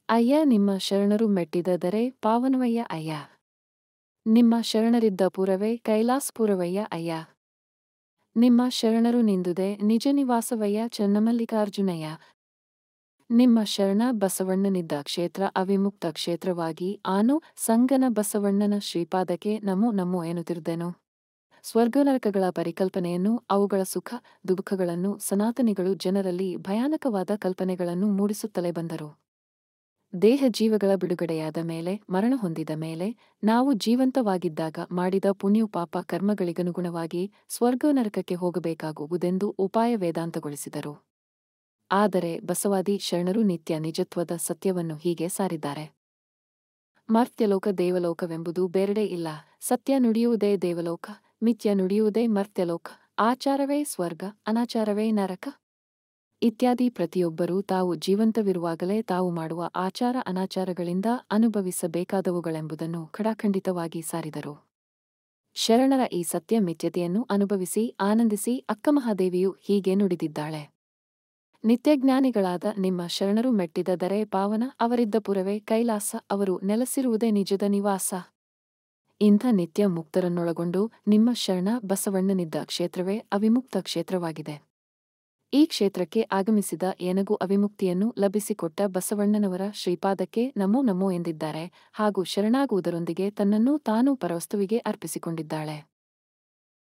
ಅಯ್ಯ ನಿಮ್ಮ ಶರಣರು ಮೆಟ್ಟಿದ ದರೆ ಪಾವನವಯ್ಯ ಅಯ್ಯ ನಿಮ್ಮ ಶರಣರಿದ್ದ ಪುರವೇ ಕೈಲಾಸಪುರವಯ್ಯ ಅಯ್ಯ ನಿಮ್ಮ ಶರಣರು ನಿಂದುದೆ ನಿಜ ನಿವಾಸವಯ್ಯ ಚನ್ನಮಲ್ಲಿಕಾರ್ಜುನಯ್ಯ ನಿಮ್ಮ ಶರಣ ಬಸವಣ್ಣನಿದ್ದ ಕ್ಷೇತ್ರ ಅವಿಮುಕ್ತ ಕ್ಷೇತ್ರವಾಗಿ ಆನು ಸಂಗನ ಬಸವಣ್ಣನ ಶ್ರೀಪಾದಕ್ಕೆ ನಮೋ ನಮೋ ಎನ್ನುತ್ತಿರುದೆನು ಸ್ವರ್ಗನರಕಗಳ ಪರಿಕಲ್ಪನೆಯನ್ನು ಅವುಗಳ ಸುಖ ದುಃಖಗಳನ್ನು ಸನಾತನಿಗಳು ಜನರಲ್ಲಿ ಭಯಾನಕವಾದ ಕಲ್ಪನೆಗಳನ್ನು ಮೂಡಿಸುತ್ತಲೇ ಬಂದರು ದೇಹ ಜೀವಗಳ ಬಿಡುಗಡೆಯಾದ ಮೇಲೆ ಮರಣ ಹೊಂದಿದ ಮೇಲೆ ನಾವು ಜೀವಂತವಾಗಿದ್ದಾಗ ಮಾಡಿದ ಪುಣ್ಯ ಪಾಪ ಕರ್ಮಗಳಿಗನುಗುಣವಾಗಿ ಸ್ವರ್ಗ ನರಕಕ್ಕೆ ಹೋಗಬೇಕಾಗುವುದೆಂದು ಉಪಾಯ ವೇದಾಂತಗೊಳಿಸಿದರು ಆದರೆ ಬಸವಾದಿ ಶರಣರು ನಿತ್ಯ ನಿಜತ್ವದ ಸತ್ಯವನ್ನು ಹೀಗೆ ಸಾರಿದ್ದಾರೆ ಮರ್ತ್ಯಲೋಕ ದೇವಲೋಕವೆಂಬುದು ಬೇರೆಡೆ ಇಲ್ಲ ಸತ್ಯ ನುಡಿಯುವುದೇ ದೇವಲೋಕ ಮಿಥ್ಯ ನುಡಿಯುವುದೇ ಮರ್ತ್ಯಲೋಕ ಆಚಾರವೇ ಸ್ವರ್ಗ ಅನಾಚಾರವೇ ನರಕ ಇತ್ಯಾದಿ ಪ್ರತಿಯೊಬ್ಬರೂ ತಾವು ಜೀವಂತವಿರುವಾಗಲೇ ತಾವು ಮಾಡುವ ಆಚಾರ ಅನಾಚಾರಗಳಿಂದ ಅನುಭವಿಸಬೇಕಾದವುಗಳೆಂಬುದನ್ನು ಖಡಾಖಂಡಿತವಾಗಿ ಸಾರಿದರು ಶರಣರ ಈ ಸತ್ಯ ಮಿಥ್ಯತೆಯನ್ನು ಅನುಭವಿಸಿ ಆನಂದಿಸಿ ಅಕ್ಕಮಹಾದೇವಿಯು ಹೀಗೆ ನುಡಿದಿದ್ದಾಳೆ ನಿತ್ಯಜ್ಞಾನಿಗಳಾದ ನಿಮ್ಮ ಶರಣರು ಮೆಟ್ಟಿದ ದರೆ ಪಾವನ ಅವರಿದ್ದ ಪುರವೇ ಕೈಲಾಸ ಅವರು ನೆಲೆಸಿರುವುದೇ ನಿಜದ ನಿವಾಸ ಇಂಥ ನಿತ್ಯ ಮುಕ್ತರನ್ನೊಳಗೊಂಡು ನಿಮ್ಮ ಶರಣ ಬಸವಣ್ಣನಿದ್ದ ಕ್ಷೇತ್ರವೇ ಅವಿಮುಕ್ತ ಕ್ಷೇತ್ರವಾಗಿದೆ ಈ ಕ್ಷೇತ್ರಕ್ಕೆ ಆಗಮಿಸಿದ ಏನಗೂ ಅವಿಮುಕ್ತಿಯನ್ನು ಲಭಿಸಿಕೊಟ್ಟ ಬಸವಣ್ಣನವರ ಶ್ರೀಪಾದಕ್ಕೆ ನಮೋ ನಮೋ ಎಂದಿದ್ದಾರೆ ಹಾಗೂ ಶರಣಾಗುವುದರೊಂದಿಗೆ ತನ್ನನ್ನು ತಾನೂ ಪರವಸ್ತುವಿಗೆ ಅರ್ಪಿಸಿಕೊಂಡಿದ್ದಾಳೆ